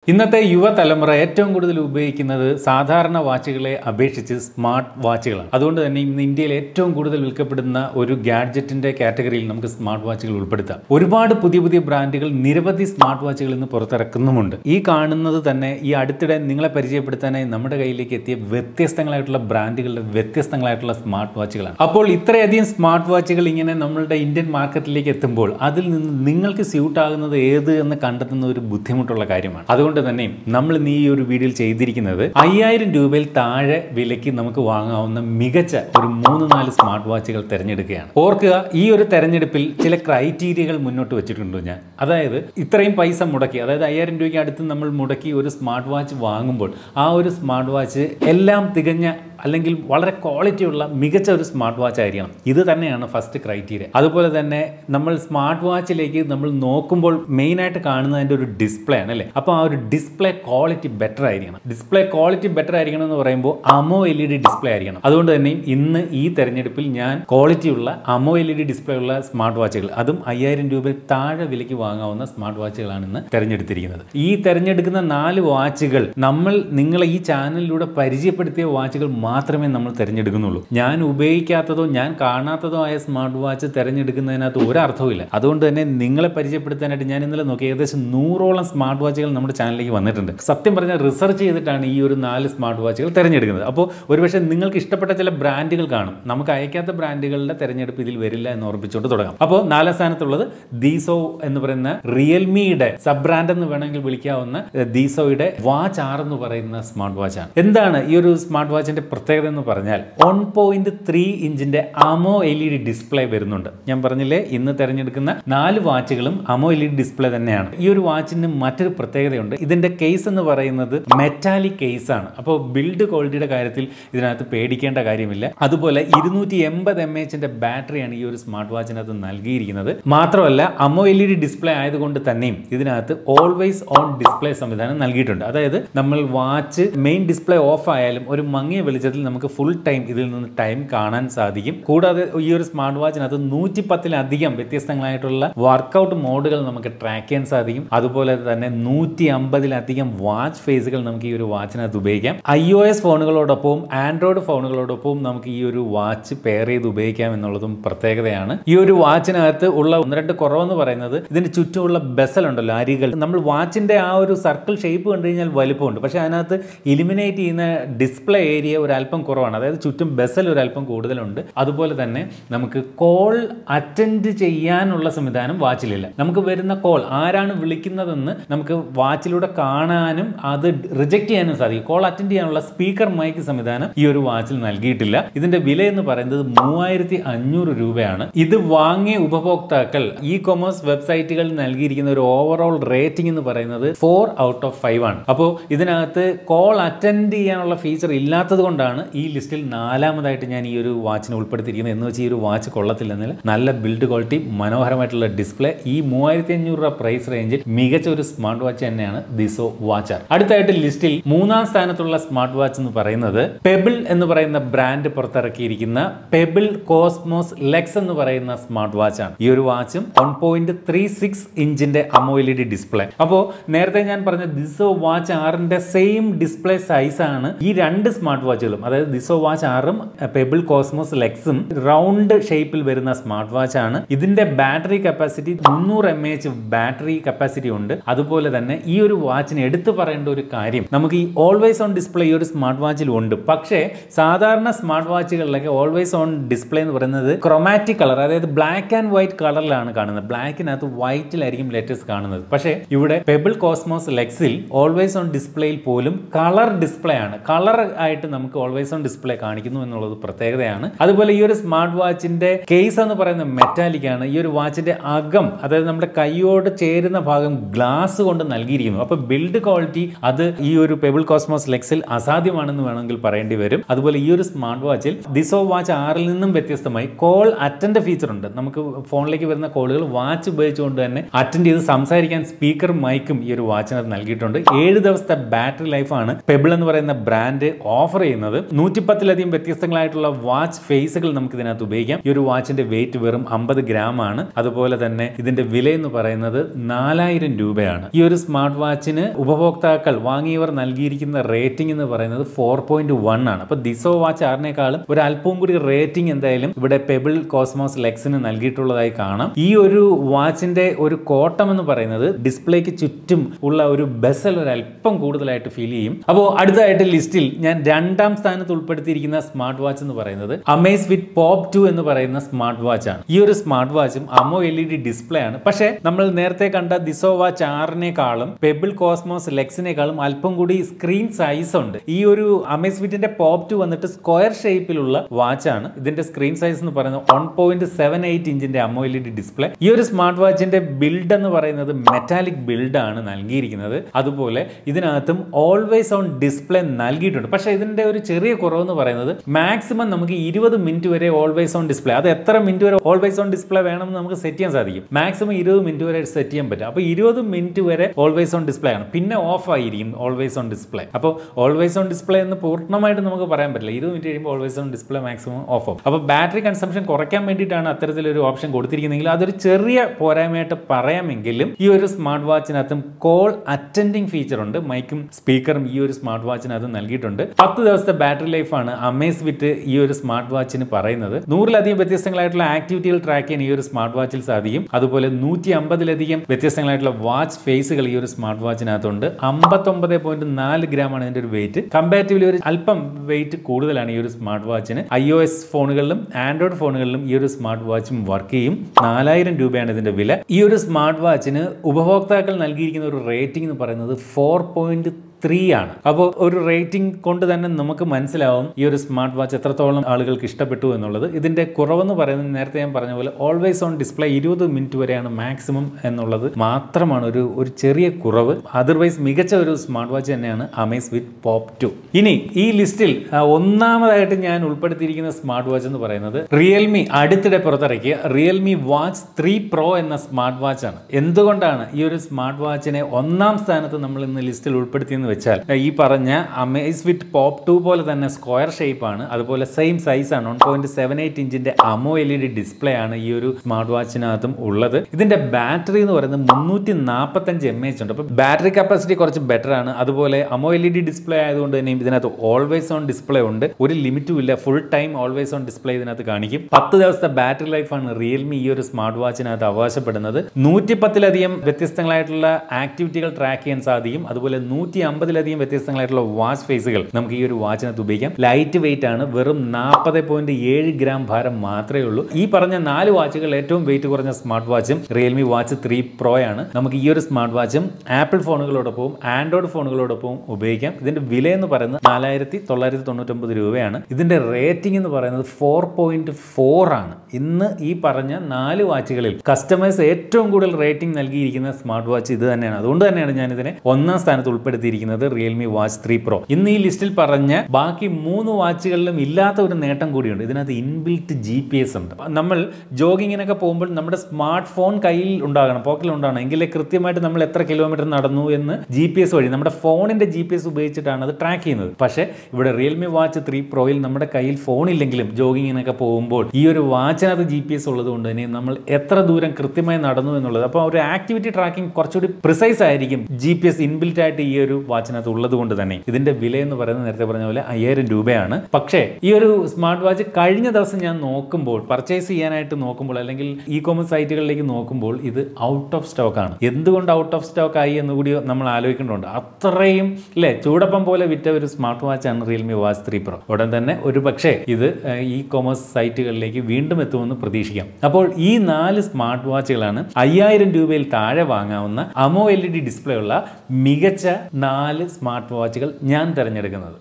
ഇന്നത്തെ യുവതലമുറ ഏറ്റവും കൂടുതൽ ഉപയോഗിക്കുന്നത് സാധാരണ വാച്ചുകളെ അപേക്ഷിച്ച് സ്മാർട്ട് വാച്ചുകളാണ് അതുകൊണ്ട് തന്നെ ഇന്ന് ഇന്ത്യയിൽ ഏറ്റവും കൂടുതൽ വിൽക്കപ്പെടുന്ന ഒരു ഗാഡ്ജറ്റിന്റെ കാറ്റഗറിയിൽ നമുക്ക് സ്മാർട്ട് വാച്ചുകൾ ഉൾപ്പെടുത്താം ഒരുപാട് പുതിയ പുതിയ ബ്രാൻഡുകൾ നിരവധി സ്മാർട്ട് വാച്ചുകൾ ഇന്ന് പുറത്തിറക്കുന്നുമുണ്ട് ഈ കാണുന്നത് തന്നെ ഈ അടുത്തിടെ നിങ്ങളെ പരിചയപ്പെടുത്താനായി നമ്മുടെ കയ്യിലേക്ക് എത്തിയ വ്യത്യസ്തങ്ങളായിട്ടുള്ള ബ്രാൻഡുകളുടെ വ്യത്യസ്തങ്ങളായിട്ടുള്ള സ്മാർട്ട് വാച്ചുകളാണ് അപ്പോൾ ഇത്രയധികം സ്മാർട്ട് വാച്ചുകൾ ഇങ്ങനെ നമ്മളുടെ ഇന്ത്യൻ മാർക്കറ്റിലേക്ക് എത്തുമ്പോൾ അതിൽ നിന്ന് നിങ്ങൾക്ക് സ്യൂട്ട് ആകുന്നത് ഏത് എന്ന് കണ്ടെത്തുന്ന ഒരു ബുദ്ധിമുട്ടുള്ള കാര്യമാണ് അതുകൊണ്ട് തന്നെ നമ്മൾ ഇന്ന് ഈ ഒരു വീഡിയോയിൽ ചെയ്തിരിക്കുന്നത് അയ്യായിരം രൂപയിൽ താഴെ വിലയ്ക്ക് നമുക്ക് വാങ്ങാവുന്ന മികച്ച ഒരു മൂന്ന് നാല് സ്മാർട്ട് വാച്ചുകൾ തിരഞ്ഞെടുക്കുകയാണ് ഓർക്കുക ഈ ഒരു തെരഞ്ഞെടുപ്പിൽ ചില ക്രൈറ്റീരിയകൾ മുന്നോട്ട് വെച്ചിട്ടുണ്ട് ഞാൻ അതായത് ഇത്രയും പൈസ മുടക്കി അതായത് അയ്യായിരം രൂപയ്ക്ക് അടുത്ത് നമ്മൾ മുടക്കി ഒരു സ്മാർട്ട് വാച്ച് വാങ്ങുമ്പോൾ ആ ഒരു സ്മാർട്ട് വാച്ച് എല്ലാം തികഞ്ഞ അല്ലെങ്കിൽ വളരെ ക്വാളിറ്റി ഉള്ള മികച്ച ഒരു സ്മാർട്ട് വാച്ച് ആയിരിക്കണം ഇത് തന്നെയാണ് ഫസ്റ്റ് ക്രൈറ്റീരിയ അതുപോലെ തന്നെ നമ്മൾ സ്മാർട്ട് വാച്ചിലേക്ക് നമ്മൾ നോക്കുമ്പോൾ മെയിനായിട്ട് കാണുന്നതിൻ്റെ ഒരു ഡിസ്പ്ലേ ആണ് അല്ലേ അപ്പോൾ ആ ഒരു ഡിസ്പ്ലേ ക്വാളിറ്റി ബെറ്റർ ആയിരിക്കണം ഡിസ്പ്ലേ ക്വാളിറ്റി ബെറ്റർ ആയിരിക്കണം എന്ന് പറയുമ്പോൾ AMOLED display ആയിരിക്കണം അതുകൊണ്ട് തന്നെ ഇന്ന് ഈ തെരഞ്ഞെടുപ്പിൽ ഞാൻ ക്വാളിറ്റി ഉള്ള AMOLED display ഉള്ള സ്മാർട്ട് വാച്ചുകൾ അതും അയ്യായിരം രൂപയിൽ താഴെ വിലയ്ക്ക് വാങ്ങാവുന്ന സ്മാർട്ട് വാച്ചുകളാണ് ഇന്ന് തിരഞ്ഞെടുത്തിരിക്കുന്നത് ഈ തിരഞ്ഞെടുക്കുന്ന നാല് വാച്ചുകൾ നമ്മൾ നിങ്ങളെ ഈ ചാനലിലൂടെ പരിചയപ്പെടുത്തിയ വാച്ചുകൾ മാത്രമേ നമ്മൾ തിരഞ്ഞെടുക്കുന്നുള്ളൂ ഞാൻ ഉപയോഗിക്കാത്തതോ ഞാൻ കാണാത്തതോ ആയ സ്മാർട്ട് വാച്ച് തിരഞ്ഞെടുക്കുന്നതിനകത്ത് ഒരർത്ഥവുമില്ല അതുകൊണ്ട് തന്നെ നിങ്ങളെ പരിചയപ്പെടുത്താനായിട്ട് ഞാൻ ഇന്നലെ നോക്കി ഏകദേശം നൂറോളം സ്മാർട്ട് വാച്ചുകൾ നമ്മുടെ ചാനലിലേക്ക് വന്നിട്ടുണ്ട് സത്യം പറഞ്ഞാൽ റിസർച്ച് ചെയ്തിട്ടാണ് ഈ ഒരു നാല് സ്മാർട്ട് വാച്ചുകൾ തിരഞ്ഞെടുക്കുന്നത് അപ്പോൾ ഒരുപക്ഷെ നിങ്ങൾക്ക് ഇഷ്ടപ്പെട്ട ചില ബ്രാൻഡുകൾ കാണും നമുക്ക് അയക്കാത്ത ബ്രാൻഡുകളുടെ തിരഞ്ഞെടുപ്പ് ഇതിൽ വരില്ല എന്ന് ഓർപ്പിച്ചുകൊണ്ട് തുടങ്ങാം അപ്പോൾ നാലാം സ്ഥാനത്തുള്ളത് ദീസോ എന്ന് പറയുന്ന റിയൽമിയുടെ സബ് ബ്രാൻഡ് എന്ന് വേണമെങ്കിൽ വിളിക്കാവുന്ന ദീസോയുടെ വാച്ച് ആർ എന്ന് പറയുന്ന സ്മാർട്ട് വാച്ചാണ് എന്താണ് ഈ ഒരു സ്മാർട്ട് വാച്ചിന്റെ പ്രത്യേകത എന്ന് പറഞ്ഞാൽ വൺ പോയിന്റ് ത്രീ ഇഞ്ചിന്റെ AMOLED display വരുന്നുണ്ട് ഞാൻ പറഞ്ഞില്ലേ ഇന്ന് തിരഞ്ഞെടുക്കുന്ന നാല് വാച്ചുകളും AMOLED display തന്നെയാണ് ഈ ഒരു വാച്ചിന് മറ്റൊരു പ്രത്യേകതയുണ്ട് ഇതിന്റെ കേസ് എന്ന് പറയുന്നത് മെറ്റാലിക് കേസ് ആണ് അപ്പോൾ ബിൽഡ് ക്വാളിറ്റിയുടെ കാര്യത്തിൽ ഇതിനകത്ത് പേടിക്കേണ്ട കാര്യമില്ല അതുപോലെ ഇരുന്നൂറ്റി എൺപത് എം എച്ചിന്റെ ബാറ്ററിയാണ് ഈ ഒരു സ്മാർട്ട് വാച്ചിനകത്ത് നൽകിയിരിക്കുന്നത് മാത്രമല്ല AMOLED display ആയതുകൊണ്ട് തന്നെയും ഇതിനകത്ത് ഓൾവേസ് ഓൺ ഡിസ്പ്ലേ സംവിധാനം നൽകിയിട്ടുണ്ട് അതായത് നമ്മൾ വാച്ച് മെയിൻ ഡിസ്പ്ലേ ഓഫ് ആയാലും ഒരു മങ്ങിയ വെളിച്ചത്തിൽ നമുക്ക് ഫുൾ ടൈം ഇതിൽ നിന്ന് ടൈം കാണാൻ സാധിക്കും കൂടാതെ ഈ ഒരു സ്മാർട്ട് വാച്ചിനകത്ത് നൂറ്റി പത്തിലധികം വ്യത്യസ്തങ്ങളായിട്ടുള്ള വർക്കൗട്ട് മോഡുകൾ നമുക്ക് ട്രാക്ക് ചെയ്യാൻ സാധിക്കും അതുപോലെ തന്നെ നൂറ്റി അമ്പതിലധികം വാച്ച് ഫേസുകൾ നമുക്ക് ഈ ഒരു വാച്ചിനകത്ത് ഉപയോഗിക്കാം ഐ ഒ എസ് ഫോണുകളോടൊപ്പം ആൻഡ്രോയിഡ് ഫോണുകളോടൊപ്പം നമുക്ക് ഈ ഒരു വാച്ച് പെയർ ചെയ്ത് ഉപയോഗിക്കാം എന്നുള്ളതും പ്രത്യേകതയാണ് ഈ ഒരു വാച്ചിനകത്ത് ഉള്ള ഒന്ന് രണ്ട് കുറവെന്ന് പറയുന്നത് ഇതിന് ചുറ്റുമുള്ള ബെസൽ ഉണ്ടല്ലോ അരികൾ നമ്മൾ വാച്ചിന്റെ ആ ഒരു സർക്കിൾ ഷേപ്പ് കണ്ടു കഴിഞ്ഞാൽ വലുപ്പമുണ്ട് പക്ഷേ അതിനകത്ത് ഇലിമിനേറ്റ് ചെയ്യുന്ന ഡിസ്പ്ലേ ഏരിയ ഒരു അല്പം കുറവാണ് അതായത് ചുറ്റും ബെസൽ ഒരു അല്പം കൂടുതലുണ്ട് അതുപോലെ തന്നെ നമുക്ക് കോൾ അറ്റൻഡ് ചെയ്യാനുള്ള സംവിധാനം വാച്ചിലില്ല നമുക്ക് വരുന്ന കോൾ ആരാണ് വിളിക്കുന്നതെന്ന് നമുക്ക് വാച്ചിലൂടെ കാണാനും അത് റിജക്ട് ചെയ്യാനും സാധിക്കും കോൾ അറ്റൻഡ് ചെയ്യാനുള്ള സ്പീക്കർ മൈക്ക് സംവിധാനം ഈ ഒരു വാച്ചിൽ നൽകിയിട്ടില്ല ഇതിന്റെ വില എന്ന് പറയുന്നത് മൂവായിരത്തി അഞ്ഞൂറ് രൂപയാണ് ഇത് വാങ്ങിയ ഉപഭോക്താക്കൾ ഇ കൊമേഴ്സ് വെബ്സൈറ്റുകളിൽ നൽകിയിരിക്കുന്ന ഒരു ഓവറോൾ റേറ്റിംഗ് എന്ന് പറയുന്നത് ഫോർ ഔട്ട് ഓഫ് ഫൈവ് ആണ് അപ്പോൾ ഇതിനകത്ത് കോൾ അറ്റൻഡ് ചെയ്യാനുള്ള ഫീച്ചർ ഇല്ലാത്തത് കൊണ്ടാണ് ഈ ലിസ്റ്റിൽ നാലാമതായിട്ട് ഞാൻ ഈ ഒരു വാച്ചിനെ ഉൾപ്പെടുത്തിയിരിക്കുന്നത് എന്ന് വെച്ചാൽ ഈ ഒരു വാച്ച് കൊള്ളത്തില്ലെന്നില്ല നല്ല ബിൽഡ് ക്വാളിറ്റി മനോഹരമായിട്ടുള്ള ഡിസ്പ്ലേ ഈ മൂവായിരത്തി അഞ്ഞൂറ് രൂപ പ്രൈസ് റേഞ്ചിൽ മികച്ച ഒരു സ്മാർട്ട് വാച്ച് തന്നെയാണ് ദിസോ വാച്ചർ അടുത്തായിട്ട് ലിസ്റ്റിൽ മൂന്നാം സ്ഥാനത്തുള്ള സ്മാർട്ട് വാച്ച് എന്ന് പറയുന്നത് പെബിൾ എന്ന് പറയുന്ന ബ്രാൻഡ് പുറത്തിറക്കിയിരിക്കുന്ന പെബിൾ കോസ്മോസ് ലെക്സ് എന്ന് പറയുന്ന സ്മാർട്ട് വാച്ചാണ് ഈ ഒരു വാച്ചും വൺ പോയിന്റ് ത്രീ സിക്സ് ഇഞ്ചിന്റെ AMOLED display അപ്പോൾ നേരത്തെ ഞാൻ പറഞ്ഞ ദിസോ വാച്ച് ആറിന്റെ സെയിം ഡിസ്പ്ലേ സൈസ് ആണ് ഈ രണ്ട് സ്മാർട്ട് വാച്ചുകളും അതായത് ദിസോ വാച്ച് ആറും പെബിൾ കോസ്മോസ് ലെക്സും റൗണ്ട് ഷേപ്പിൽ വരുന്ന സ്മാർട്ട് വാച്ച് ആണ് ഇതിന്റെ ബാറ്ററി കപ്പാസിറ്റി മുന്നൂറ് എം എച്ച് ബാറ്ററി കപ്പാസിറ്റി ഉണ്ട് അതുപോലെ തന്നെ ഈ ഒരു വാച്ചിന് എടുത്തു പറയേണ്ട ഒരു കാര്യം നമുക്ക് ഈ ഓൾവേസ് ഓൺ ഡിസ്പ്ലേ ഈ ഒരു സ്മാർട്ട് വാച്ചിൽ ഉണ്ട് പക്ഷേ സാധാരണ സ്മാർട്ട് വാച്ചുകളിലൊക്കെ ഓൾവേസ് ഓൺ ഡിസ്പ്ലേ എന്ന് പറയുന്നത് ക്രൊമാറ്റിക് കളർ അതായത് ബ്ലാക്ക് ആൻഡ് വൈറ്റ് കളറിലാണ് കാണുന്നത് ബ്ലാക്കിനകത്ത് വൈറ്റിലായിരിക്കും ലെറ്റേഴ്സ് കാണുന്നത് പക്ഷേ ഇവിടെ പെബിൾ കോസ്മോസ് ലെക്സിൽ ഓൾവേസ് ഓൺ ഡിസ്പ്ലേയിൽ പോലും കളർ ഡിസ്പ്ലേ ആണ് കളർ ആയിട്ട് നമുക്ക് ഓൾവേസ് ഓൺ ഡിസ്പ്ലേ കാണിക്കുന്നു എന്നുള്ളത് പ്രത്യേകതയാണ് അതുപോലെ ഈ ഒരു സ്മാർട്ട് വാച്ചിന്റെ കേസ് എന്ന് പറയുന്നത് മെറ്റാലിക് ആണ് ഈ ഒരു വാച്ചിന്റെ അകം അതായത് നമ്മുടെ കൈയോട് ചേരുന്ന ഭാഗം ഗ്ലാസ് കൊണ്ട് നൽകിയിരിക്കുന്നു അപ്പൊ ബിൽഡ് ക്വാളിറ്റി അത് ഈ ഒരു പെബിൾ കോസ്മോസ് ലെക്സിൽ അസാധ്യമാണെന്ന് വേണമെങ്കിൽ പറയേണ്ടി വരും അതുപോലെ ഈ ഒരു സ്മാർട്ട് വാച്ചിൽ ദിസോ വാച്ച് ആറിൽ നിന്നും വ്യത്യസ്തമായി കോൾ അറ്റൻഡ് ഫീച്ചർ ഉണ്ട് നമുക്ക് ഫോണിലേക്ക് വരുന്ന കോളുകൾ വാച്ച് ഉപയോഗിച്ചുകൊണ്ട് തന്നെ അറ്റൻഡ് ചെയ്ത് സംസാരിക്കാൻ സ്പീക്കർ മൈക്കും ഈ ഒരു വാച്ചിനകത്ത് നൽകിയിട്ടുണ്ട് ഏഴ് ദിവസത്തെ ബാറ്ററി ലൈഫാണ് പെബിൾ എന്ന് പറയുന്ന ബ്രാൻഡ് ഓഫർ ചെയ്യുന്നത് നൂറ്റിപ്പത്തിലധികം വ്യത്യസ്തങ്ങളായിട്ടുള്ള വാച്ച് ഫേസുകൾ നമുക്ക് ഇതിനകത്ത് ഉപയോഗിക്കാം ഈ ഒരു വാച്ചിന്റെ വെയിറ്റ് വെറും അമ്പത് ഗ്രാം ആണ് അതുപോലെ തന്നെ ഇതിന്റെ വില എന്ന് പറയുന്നത് നാലായിരം രൂപയാണ് ഈ ഒരു സ്മാർട്ട് വാച്ച് വാച്ചിന് ഉപഭോക്താക്കൾ വാങ്ങിയവർ നൽകിയിരിക്കുന്ന റേറ്റിംഗ് എന്ന് പറയുന്നത് ഫോർ പോയിന്റ് വൺ ആണ് അപ്പോൾ ദിസോ വാച്ച് ആറിനേക്കാളും ഒരു അല്പവും കൂടി റേറ്റിംഗ് എന്തായാലും ഇവിടെ പെബിൾ കോസ്മോസ് ലെക്സിന് നൽകിയിട്ടുള്ളതായി കാണാം ഈ ഒരു വാച്ചിന്റെ ഒരു കോട്ടം എന്ന് പറയുന്നത് ഡിസ്പ്ലേക്ക് ചുറ്റും ഉള്ള ഒരു ബെസൽ ഒരു അല്പം കൂടുതലായിട്ട് ഫീൽ ചെയ്യും അപ്പോൾ അടുത്തതായിട്ട് ലിസ്റ്റിൽ ഞാൻ രണ്ടാം സ്ഥാനത്ത് ഉൾപ്പെടുത്തിയിരിക്കുന്ന സ്മാർട്ട് വാച്ച് എന്ന് പറയുന്നത് അമേസ് വിത്ത് പോപ്പ് ടു എന്ന് പറയുന്ന സ്മാർട്ട് വാച്ച് ആണ് ഈ ഒരു സ്മാർട്ട് വാച്ചും AMOLED display ആണ് പക്ഷേ നമ്മൾ നേരത്തെ കണ്ട ദിസോ വാച്ച് ആറിനേക്കാളും പെബിൾ കോസ്മോസ് ലെക്സിനേക്കാളും അല്പം കൂടി സ്ക്രീൻ സൈസ് ഉണ്ട് ഈ ഒരു അമേസ് വിറ്റിന്റെ പോപ്പ് ടു വന്നിട്ട് സ്ക്വയർ ഷേപ്പിലുള്ള വാച്ചാണ് ഇതിന്റെ സ്ക്രീൻ സൈസ് എന്ന് പറയുന്നത് വൺ പോയിന്റ് സെവൻ എയ്റ്റ് ഇഞ്ചിന്റെ AMOLED display ഈ ഒരു സ്മാർട്ട് വാച്ചിന്റെ ബിൽഡ് എന്ന് പറയുന്നത് മെറ്റാലിക് ബിൽഡ് ആണ് നൽകിയിരിക്കുന്നത് അതുപോലെ ഇതിനകത്തും ഓൾവേസ് ഓൺ ഡിസ്പ്ലേ നൽകിയിട്ടുണ്ട് പക്ഷേ ഇതിന്റെ ഒരു ചെറിയ കുറവെന്ന് പറയുന്നത് മാക്സിമം നമുക്ക് ഇരുപത് മിനിറ്റ് വരെ ഓൾവേസ് ഓൺ ഡിസ്പ്ലേ അത് എത്ര മിനിറ്റ് വരെ ഓൾവേസ് ഓൺ ഡിസ്പ്ലേ വേണമെന്ന് നമുക്ക് സെറ്റ് ചെയ്യാൻ സാധിക്കും മാക്സിമം ഇരുപത് മിനിറ്റ് വരെ സെറ്റ് ചെയ്യാൻ പറ്റും അപ്പോൾ ഇരുപത് മിനിറ്റ് വരെ ഓൾവേസ് ഓൺ ഡിസ്പ്ലേ ആണ് പിന്നെ ഓഫ് ആയിരിക്കും ഓൾവേസ് ഓൺ ഡിസ്പ്ലേ അപ്പോൾ ഓൾവേസ് ഓൺ ഡിസ്പ്ലേ എന്ന് പൂർണ്ണമായിട്ട് നമുക്ക് പറയാൻ പറ്റില്ല ഇരുപത് മിനിറ്റ് കഴിയുമ്പോൾ ഓൾവേസ് ഓൺ ഡിസ്പ്ലേ മാക്സിമം ഓഫ് ആവും അപ്പോൾ ബാറ്ററി കൺസംഷൻ കുറയ്ക്കാൻ വേണ്ടിയിട്ടാണ് അത്തരത്തിലൊരു ഓപ്ഷൻ കൊടുത്തിരിക്കുന്നതെങ്കിൽ അതൊരു ചെറിയ പോരായ്മയായിട്ട് പറയാമെങ്കിലും ഈ ഒരു സ്മാർട്ട് വാച്ചിനകത്തും കോൾ അറ്റൻഡിങ് ഫീച്ചർ ഉണ്ട് മൈക്കും സ്പീക്കറും ഈ ഒരു സ്മാർട്ട് വാച്ചിനകത്ത് നൽകിയിട്ടുണ്ട് പത്ത് ദിവസത്തെ ബാറ്ററി ലൈഫാണ് അമേസ് വിറ്റ് ഈ ഒരു സ്മാർട്ട് വാച്ചിന് പറയുന്നത് നൂറിലധികം വ്യത്യസ്തങ്ങളായിട്ടുള്ള ആക്ടിവിറ്റികൾ ട്രാക്ക് ചെയ്യാൻ ഈ ഒരു സ്മാർട്ട് വാച്ചിൽ സാധിക്കും അതുപോലെ നൂറ്റി അമ്പതിലധികം വ്യത്യസ്തങ്ങളായിട്ടുള്ള വാച്ച് ഫേസുകൾ ഈ ഒരു സ്മാർട്ട് വാച്ചിനകത്തുണ്ട് അമ്പത്തൊമ്പത് പോയിന്റ് നാല് ഗ്രാം ആണ് ഇതിന്റെ ഒരു വെയിറ്റ് കമ്പാരിറ്റീവ്ലി ഒരു അല്പം വെയിറ്റ് കൂടുതലാണ് ഈ ഒരു സ്മാർട്ട് വാച്ചിന് ഐ ഒ എസ് ഫോണുകളിലും ആൻഡ്രോയിഡ് ഫോണുകളിലും ഈ ഒരു സ്മാർട്ട് വാച്ചും വർക്ക് ചെയ്യും നാലായിരം രൂപയാണ് ഇതിന്റെ വില ഈ ഒരു സ്മാർട്ട് വാച്ചിന് ഉപഭോക്താക്കൾ നൽകിയിരിക്കുന്ന ഒരു റേറ്റിംഗ് എന്ന് പറയുന്നത് ഫോർ പോയിന്റ് ത്രീ ആണ് അപ്പോൾ ഒരു റേറ്റിംഗ് കൊണ്ട് തന്നെ നമുക്ക് മനസ്സിലാവും ഈ ഒരു സ്മാർട്ട് വാച്ച് എത്രത്തോളം ആളുകൾക്ക് ഇഷ്ടപ്പെട്ടു എന്നുള്ളത് ഇതിന്റെ കുറവെന്ന് പറയുന്നത് നേരത്തെ ഞാൻ പറഞ്ഞ പോലെ ഓൾവേസ് ഓൺ ഡിസ്പ്ലേ ഇരുപത് മിനിറ്റ് വരെയാണ് മാക്സിമം എന്നുള്ളത് മാത്രമാണ് ഒരു ഒരു ചെറിയ കുറവ് അതർവൈസ് മികച്ച ഒരു സ്മാർട്ട് വാച്ച് തന്നെയാണ് അമേസ് വിത്ത് പോപ്പ് ടു ഇനി ഈ ലിസ്റ്റിൽ ആ, ഒന്നാമതായിട്ട് ഞാൻ ഉൾപ്പെടുത്തിയിരിക്കുന്ന സ്മാർട്ട് വാച്ച് എന്ന് പറയുന്നത് റിയൽമി അടുത്തിടെ പുറത്തിറക്കിയ റിയൽമി വാച്ച് ത്രീ പ്രോ എന്ന സ്മാർട്ട് വാച്ച് ആണ് എന്തുകൊണ്ടാണ് ഈ ഒരു സ്മാർട്ട് വാച്ചിനെ ഒന്നാം സ്ഥാനത്ത് നമ്മൾ ഇന്ന് ലിസ്റ്റിൽ ഉൾപ്പെടുത്തിയെന്ന് വെച്ചാൽ ഈ പറഞ്ഞ അമേസ് വിത്ത് പോപ്പ് ടു പോലെ തന്നെ സ്ക്വയർ ഷേപ്പ് ആണ് അതുപോലെ സെയിം സൈസ് ആണ് വൺ പോയിന്റ് സെവൻ എയ്റ്റ് ഇഞ്ചിന്റെ AMOLED display ആണ് ഈ ഒരു സ്മാർട്ട് വാച്ചിനകത്തും ഉള്ളത് ഇതിന്റെ ബാറ്ററി എന്ന് പറയുന്നത് മുന്നൂറ്റി നാൽപ്പത്തഞ്ച് എം എച്ച് ഉണ്ട് അപ്പോൾ ബാറ്ററി കപ്പാസിറ്റി കുറച്ച് ബെറ്റർ ആണ് അതുപോലെ AMOLED display ആയതുകൊണ്ട് തന്നെ ഇതിനകത്ത് ഓൾവേസ് ഓൺ ഡിസ്പ്ലേ ഉണ്ട് ഒരു ലിമിറ്റും ഇല്ല full time always on display ഇതിനകത്ത് കാണിക്കും പത്ത് ദിവസത്തെ ബാറ്ററി ലൈഫാണ് റിയൽമി ഈ ഒരു സ്മാർട്ട് വാച്ചിനകത്ത് അവകാശപ്പെടുന്നത് നൂറ്റി പത്തിലധികം വ്യത്യസ്തങ്ങളായിട്ടുള്ള ആക്ടിവിറ്റികൾ ട്രാക്ക് ചെയ്യാൻ സാധിക്കും അതുപോലെ നൂറ്റി അമ്പതിലധികം വ്യത്യസ്തങ്ങളായിട്ടുള്ള വാച്ച് ഫേസുകൾ നമുക്ക് ഈ ഒരു വാച്ചിനകത്ത് ഉപയോഗിക്കാം ലൈറ്റ് വെയിറ്റ് ആണ് വെറും നാൽപ്പത് പോയിന്റ് ഏഴ് ഗ്രാം ഭാരം മാത്രമേ ഉള്ളൂ ഈ പറഞ്ഞ നാല് വാച്ചുകൾ ഏറ്റവും വെയിറ്റ് കുറഞ്ഞ സ്മാർട്ട് വാച്ചും റിയൽമി വാച്ച് ത്രീ പ്രോ ആണ് നമുക്ക് ഈ ഒരു സ്മാർട്ട് വാച്ചും ആപ്പിൾ ഫോണുകളോടൊപ്പവും ആൻഡ്രോയിഡ് ഫോണുകളോടൊപ്പവും ഉപയോഗിക്കാം ഇതിന്റെ വില എന്ന് പറയുന്നത് നാലായിരത്തി തൊള്ളായിരത്തി തൊണ്ണൂറ്റൊമ്പത് രൂപയാണ് ഇതിന്റെ റേറ്റിംഗ് എന്ന് പറയുന്നത് ഫോർ പോയിന്റ് ഫോർ ആണ് ഇന്ന് ഈ പറഞ്ഞ നാല് വാച്ചുകളിൽ കസ്റ്റമേഴ്സ് ഏറ്റവും കൂടുതൽ റേറ്റിംഗ് നൽകിയിരിക്കുന്ന സ്മാർട്ട് വാച്ച് ഇത് തന്നെയാണ് അതുകൊണ്ട് തന്നെയാണ് ഞാൻ ഇതിനെ ഒന്നാം സ്ഥാനത്ത് ഉൾപ്പെടുത്തിയിരിക്കുന്നത് റിയൽമി വാച്ച് ത്രീ പ്രോ ഇന്ന് ഈ ലിസ്റ്റിൽ പറഞ്ഞ ബാക്കി മൂന്ന് വാച്ചുകളിലും ഇല്ലാത്ത ഒരു നേട്ടം കൂടിയുണ്ട് ഇതിനകത്ത് ഇൻബിൽറ്റ് ജി പി എസ് ഉണ്ട് നമ്മൾ ജോഗിങ്ങിനൊക്കെ പോകുമ്പോൾ നമ്മുടെ സ്മാർട്ട് ഫോൺ കയ്യിൽ ഉണ്ടാകണം പോക്കറ്റിൽ ഉണ്ടാകണം എങ്കിലേ കൃത്യമായിട്ട് നമ്മൾ എത്ര കിലോമീറ്റർ നടന്നു എന്ന് ജി പി എസ് വഴി നമ്മുടെ ഫോണിന്റെ ജി പി എസ് ഉപയോഗിച്ചിട്ടാണ് അത് ട്രാക്ക് ചെയ്യുന്നത് പക്ഷേ ഇവിടെ റിയൽമി വാച്ച് ത്രീ പ്രോയിൽ നമ്മുടെ കയ്യിൽ ഫോൺ ഇല്ലെങ്കിലും ജോഗിങ്ങിനൊക്കെ പോകുമ്പോൾ ഈ ഒരു വാച്ചിനകത്ത് ജി പി എസ് ഉള്ളത് കൊണ്ട് തന്നെ നമ്മൾ എത്ര ദൂരം കൃത്യമായി നടന്നു എന്നുള്ളത് അപ്പോൾ ഒരു ആക്ടിവിറ്റി ട്രാക്കിംഗ് കുറച്ചുകൂടി പ്രിസൈസ് ആയിരിക്കും ജി പി എസ് ഇൻബിൽറ്റ് ആയിട്ട് ഈ ഒരു വാച്ചിനകത്ത് ഉള്ളത് കൊണ്ട് തന്നെ ഇതിന്റെ വില എന്ന് പറയുന്നത് നേരത്തെ പറഞ്ഞ പോലെ അയ്യായിരം രൂപയാണ് പക്ഷേ ഈ ഒരു സ്മാർട്ട് വാച്ച് കഴിഞ്ഞ ദിവസം ഞാൻ നോക്കുമ്പോൾ പർച്ചേസ് ചെയ്യാനായിട്ട് നോക്കുമ്പോൾ അല്ലെങ്കിൽ ഇ കോമേഴ്സ് സൈറ്റുകളിലേക്ക് നോക്കുമ്പോൾ ഇത് ഔട്ട് ഓഫ് സ്റ്റോക്ക് ആണ് എന്തുകൊണ്ട് ഔട്ട് ഓഫ് സ്റ്റോക്ക് ആയി എന്ന് കൂടി നമ്മൾ ആലോചിക്കേണ്ടതുണ്ട് അത്രയും അല്ലേ ചൂടപ്പം പോലെ വിറ്റ ഒരു സ്മാർട്ട് വാച്ചാണ് റിയൽമി വാച്ച് ത്രീ പ്രോ ഉടൻ തന്നെ ഒരു പക്ഷേ ഇത് ഇ കോമേഴ്സ് സൈറ്റുകളിലേക്ക് വീണ്ടും എത്തുമെന്ന് പ്രതീക്ഷിക്കാം അപ്പോൾ ഈ നാല് സ്മാർട്ട് വാച്ചുകളാണ് അയ്യായിരം രൂപയിൽ താഴെ വാങ്ങാവുന്ന AMOLED display ഉള്ള മികച്ച നാല് സ്മാർട്ട് വാച്ചുകൾ ഞാൻ തിരഞ്ഞെടുക്കുന്നത്